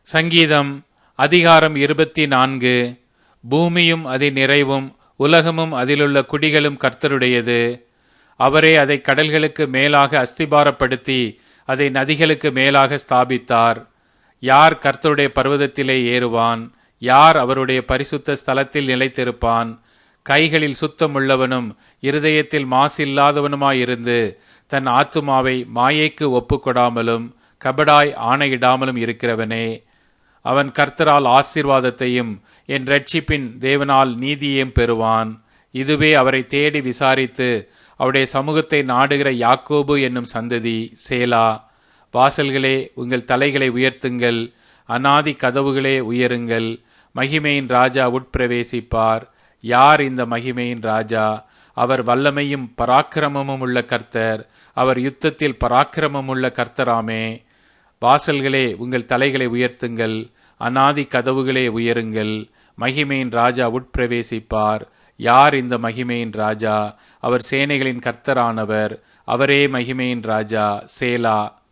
சங்கீதம் அதிகாரம் இருபத்தி நான்கு பூமியும் அதன் நிறைவும் உலகமும் அதிலுள்ள குடிகளும் கர்த்தருடையது அவரே அதை கடல்களுக்கு மேலாக அஸ்திபாரப்படுத்தி அதை நதிகளுக்கு மேலாக ஸ்தாபித்தார் யார் கர்த்தருடைய பர்வதத்திலே ஏறுவான் யார் அவருடைய பரிசுத்த ஸ்தலத்தில் நிலைத்திருப்பான் கைகளில் சுத்தமுள்ளவனும் இருதயத்தில் மாசில்லாதவனுமாயிருந்து தன் ஆத்துமாவை மாயைக்கு ஒப்புக்கொடாமலும் கபடாய் ஆணையிடாமலும் இருக்கிறவனே அவன் கர்த்தரால் ஆசீர்வாதத்தையும் என் ரட்சிப்பின் தேவனால் நீதியையும் பெறுவான் இதுவே அவரை தேடி விசாரித்து அவருடைய சமூகத்தை நாடுகிற யாக்கோபு என்னும் சந்ததி சேலா வாசல்களே உங்கள் தலைகளை உயர்த்துங்கள் அனாதி கதவுகளே உயருங்கள் மகிமையின் ராஜா உட்பிரவேசிப்பார் யார் இந்த மகிமையின் ராஜா அவர் வல்லமையும் பராக்கிரமமும் உள்ள கர்த்தர் அவர் யுத்தத்தில் பராக்கிரமம் உள்ள கர்த்தராமே வாசல்களே உங்கள் தலைகளை உயர்த்துங்கள் அனாதி கதவுகளே உயருங்கள் மகிமையின் ராஜா உட்பிரவேசிப்பார் யார் இந்த மகிமையின் ராஜா அவர் சேனைகளின் கர்த்தரானவர் அவரே மகிமையின் ராஜா சேலா